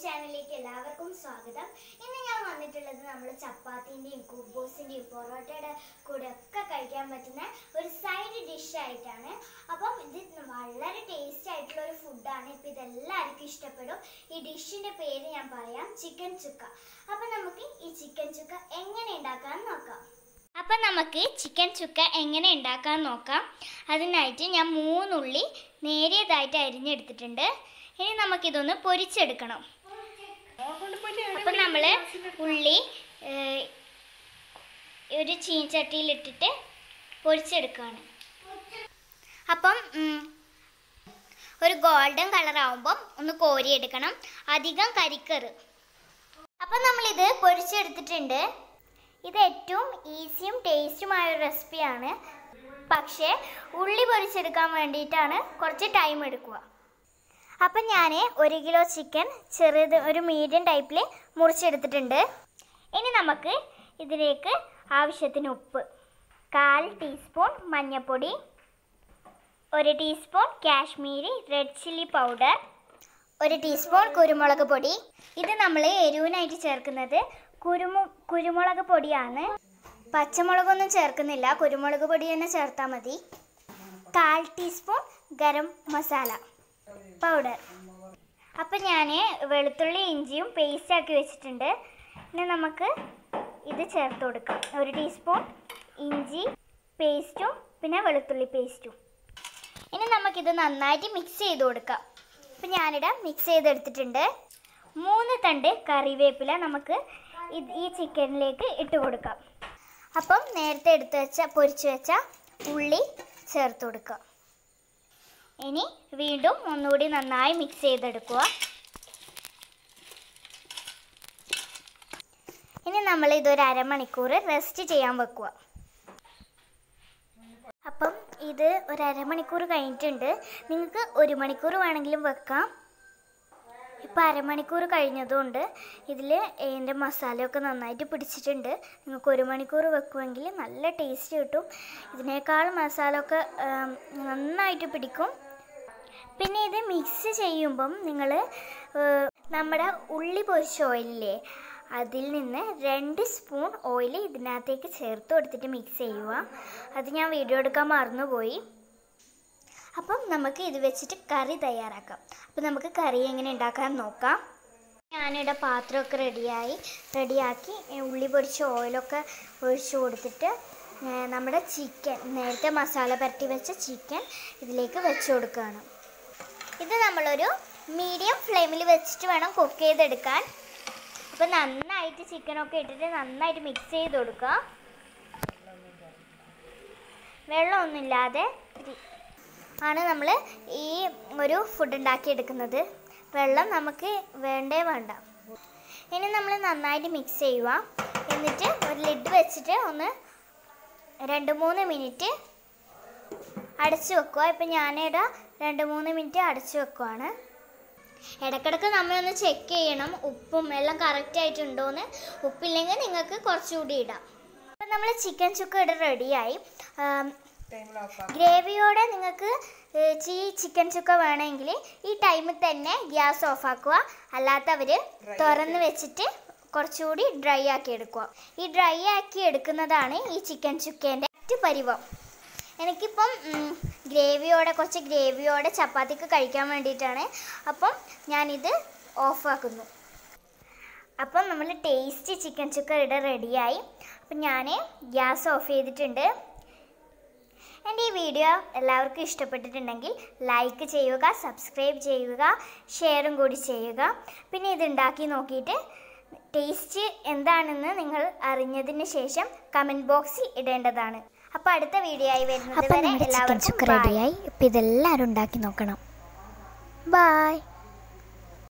ചാനലിലേക്ക് എല്ലാവർക്കും സ്വാഗതം ഇന്ന് ഞാൻ വന്നിട്ടുള്ളത് നമ്മൾ ചപ്പാത്തിൻ്റെയും കുബൂസിൻ്റെയും പൊറോട്ടയുടെ കൂടെ ഒക്കെ കഴിക്കാൻ പറ്റുന്ന ഒരു സൈഡ് ഡിഷ് ആയിട്ടാണ് അപ്പം ഇത് വളരെ ടേസ്റ്റി ആയിട്ടുള്ള ഒരു ഫുഡാണ് ഇപ്പം ഇതെല്ലാവർക്കും ഇഷ്ടപ്പെടും ഈ ഡിഷിൻ്റെ പേര് ഞാൻ പറയാം ചിക്കൻ ചുക്ക അപ്പം നമുക്ക് ഈ ചിക്കൻ ചുക്ക എങ്ങനെ ഉണ്ടാക്കാൻ നോക്കാം അപ്പം നമുക്ക് ചിക്കൻ ചുക്ക എങ്ങനെ ഉണ്ടാക്കാൻ നോക്കാം അതിനായിട്ട് ഞാൻ മൂന്നുള്ളി നേരിയതായിട്ട് അരിഞ്ഞെടുത്തിട്ടുണ്ട് ഇനി നമുക്കിതൊന്ന് പൊരിച്ചെടുക്കണം അപ്പം നമ്മൾ ഉള്ളി ഏഹ്, ഒരു ചീനച്ചട്ടിയിലിട്ടിട്ട് പൊരിച്ചെടുക്കുകയാണ് അപ്പം ഉം, ഒരു ഗോൾഡൻ കളർ ആവുമ്പം ഒന്ന് കോരിയെടുക്കണം അധികം കരിക്കറ് അപ്പം നമ്മളിത് പൊരിച്ചെടുത്തിട്ടുണ്ട് ഇത് ഏറ്റവും ഈസിയും ടേസ്റ്റുമായ ഒരു റെസിപ്പിയാണ് പക്ഷേ ഉള്ളി പൊരിച്ചെടുക്കാൻ വേണ്ടിയിട്ടാണ് കുറച്ച് ടൈം എടുക്കുക അപ്പം ഞാൻ ഒരു കിലോ ചിക്കൻ ചെറുത് ഒരു മീഡിയം ടൈപ്പിൽ മുറിച്ചെടുത്തിട്ടുണ്ട് ഇനി നമുക്ക് ഇതിലേക്ക് ആവശ്യത്തിന് ഉപ്പ് കാൽ ടീസ്പൂൺ മഞ്ഞൾപ്പൊടി ഒരു teaspoon Kashmiri red chilli powder ഒരു ടീസ്പൂൺ കുരുമുളക് പൊടി ഇത് നമ്മൾ എരിവിനായിട്ട് ചേർക്കുന്നത് കുരുമു കുരുമുളക് പൊടിയാണ് പച്ചമുളകൊന്നും ചേർക്കുന്നില്ല കുരുമുളക് പൊടി തന്നെ ചേർത്താൽ മതി കാൽ ടീസ്പൂൺ ഗരം മസാല പൗഡർ അപ്പം ഞാൻ വെളുത്തുള്ളി ഇഞ്ചിയും പേസ്റ്റ് ആക്കി വെച്ചിട്ടുണ്ട് ഇനി നമുക്ക് ഇത് ചേർത്ത് കൊടുക്കാം ഒരു ടീസ്പൂൺ ഇഞ്ചി പേസ്റ്റും പിന്നെ വെളുത്തുള്ളി പേസ്റ്റും ഇനി നമുക്കിത് നന്നായിട്ട് മിക്സ് ചെയ്ത് കൊടുക്കാം അപ്പം ഞാനിവിടെ മിക്സ് ചെയ്തെടുത്തിട്ടുണ്ട് മൂന്ന് തണ്ട് കറിവേപ്പില നമുക്ക് ഇത് ഈ ചിക്കനിലേക്ക് ഇട്ട് കൊടുക്കാം അപ്പം നേരത്തെ എടുത്ത് വെച്ച പൊരിച്ച് വെച്ച ഉള്ളി ചേർത്ത് കൊടുക്കുക ഇനി വീണ്ടും ഒന്നുകൂടി നന്നായി മിക്സ് ചെയ്തെടുക്കുക ഇനി നമ്മൾ ഇതൊരു അരമണിക്കൂർ റെസ്റ്റ് ചെയ്യാൻ വെക്കുക അപ്പം ഇത് ഒരു അരമണിക്കൂർ കഴിഞ്ഞിട്ടുണ്ട് നിങ്ങൾക്ക് ഒരു മണിക്കൂർ വേണമെങ്കിലും വെക്കാം ഇപ്പം അരമണിക്കൂർ കഴിഞ്ഞതുകൊണ്ട് ഇതിൽ എൻ്റെ മസാലയൊക്കെ നന്നായിട്ട് പിടിച്ചിട്ടുണ്ട് നിങ്ങൾക്ക് ഒരു മണിക്കൂർ വെക്കുമെങ്കിൽ നല്ല ടേസ്റ്റ് കിട്ടും ഇതിനേക്കാൾ മസാല ഒക്കെ ആം, നന്നായിട്ട് പിടിക്കും പിന്നെ ഇത് മിക്സ് ചെയ്യുമ്പം നിങ്ങൾ നമ്മുടെ ഉള്ളി പൊരിച്ച ഓയിലില്ലേ അതിൽ നിന്ന് രണ്ട് സ്പൂൺ ഓയിൽ ഇതിനകത്തേക്ക് ചേർത്ത് കൊടുത്തിട്ട് മിക്സ് ചെയ്യുക അത് ഞാൻ വീഡിയോ എടുക്കാൻ മറന്നുപോയി അപ്പം നമുക്ക് ഇത് വെച്ചിട്ട് കറി തയ്യാറാക്കാം അപ്പം നമുക്ക് കറി എങ്ങനെ ഉണ്ടാക്കാൻ നോക്കാം ഞാനിവിടെ പാത്രമൊക്കെ റെഡിയായി റെഡിയാക്കി ഏ, ഉള്ളി പൊരിച്ച ഓയിലൊക്കെ ഒഴിച്ചു കൊടുത്തിട്ട് ഏ, നമ്മുടെ ചിക്കൻ നേരത്തെ മസാല പുരട്ടി വെച്ച ചിക്കൻ ഇതിലേക്ക് വെച്ച് കൊടുക്കുകയാണ് ഇത് നമ്മളൊരു മീഡിയം ഫ്ലെയിമിൽ വെച്ചിട്ട് വേണം കുക്ക് ചെയ്തെടുക്കാൻ അപ്പം നന്നായിട്ട് ചിക്കനൊക്കെ ഇട്ടിട്ട് നന്നായിട്ട് മിക്സ് ചെയ്ത് കൊടുക്കുക വെള്ളമൊന്നുമില്ലാതെ ഇരി- ആണ് നമ്മൾ ഈ ഒരു ഫുഡ് ഉണ്ടാക്കിയെടുക്കുന്നത് വെള്ളം നമുക്ക് വേണ്ടേ വേണ്ട ഇനി നമ്മൾ നന്നായിട്ട് മിക്സ് ചെയ്യുക എന്നിട്ട് ഒരു ലിഡ് വെച്ചിട്ട് ഒന്ന് രണ്ട് മൂന്ന് മിനിറ്റ് അടച്ചു വെക്കുക ഇപ്പം ഞാനിവിടെ രണ്ട് മൂന്ന് മിനിറ്റ് അടച്ചു വെക്കുവാണ് ഇടയ്ക്കിടയ്ക്ക് നമ്മളൊന്ന് ചെക്ക് ചെയ്യണം ഉപ്പും എല്ലാം കറക്റ്റ് ആയിട്ടുണ്ടോയെന്ന് ഉപ്പില്ലെങ്കിൽ നിങ്ങൾക്ക് കുറച്ചുകൂടി ഇടാം അപ്പം നമ്മൾ ചിക്കൻ ചുക്ക ഇവിടെ റെഡിയായി ഗ്രേവിയോടെ നിങ്ങൾക്ക് ഈ ചിക്കൻ ചുക്ക വേണമെങ്കിൽ ഈ ടൈമിൽ തന്നെ ഗ്യാസ് ഓഫ് ആക്കുക അല്ലാത്തവർ തുറന്ന് വെച്ചിട്ട് കുറച്ചുകൂടി ഡ്രൈ ആക്കി എടുക്കുക ഈ ഡ്രൈ ആക്കി എടുക്കുന്നതാണ് ഈ ചിക്കൻ ചുക്കേൻ്റെ മറ്റ് പരിവം എനിക്കിപ്പം ഉം, ഗ്രേവിയോടെ കുറച്ച് ഗ്രേവിയോടെ ചപ്പാത്തിക്ക് കഴിക്കാൻ വേണ്ടിയിട്ടാണ് അപ്പം ഞാനിത് ഓഫാക്കുന്നു അപ്പം നമ്മൾ ടേസ്റ്റി ചിക്കൻ ചുക്ക ഇവിടെ റെഡിയായി അപ്പം ഞാൻ ഗ്യാസ് ഓഫ് ചെയ്തിട്ടുണ്ട് എൻ്റെ ഈ വീഡിയോ എല്ലാവർക്കും ഇഷ്ടപ്പെട്ടിട്ടുണ്ടെങ്കിൽ ലൈക്ക് ചെയ്യുക സബ്സ്ക്രൈബ് ചെയ്യുക ഷെയറും കൂടി ചെയ്യുക പിന്നെ ഇത് ഉണ്ടാക്കി നോക്കിയിട്ട് ടേസ്റ്റ് എന്താണെന്ന് നിങ്ങൾ അറിഞ്ഞതിന് ശേഷം കമൻറ്റ് ബോക്സിൽ ഇടേണ്ടതാണ് അപ്പോൾ അടുത്ത വീഡിയോ ആയി വരുന്നത് അപ്പം വരെ നമ്മുടെ ചിക്കൻ എല്ലാവർക്കും ചുക്ക് bye. റെഡിയായി ഇപ്പം ഇതെല്ലാവരും ഉണ്ടാക്കി നോക്കണം ബായ്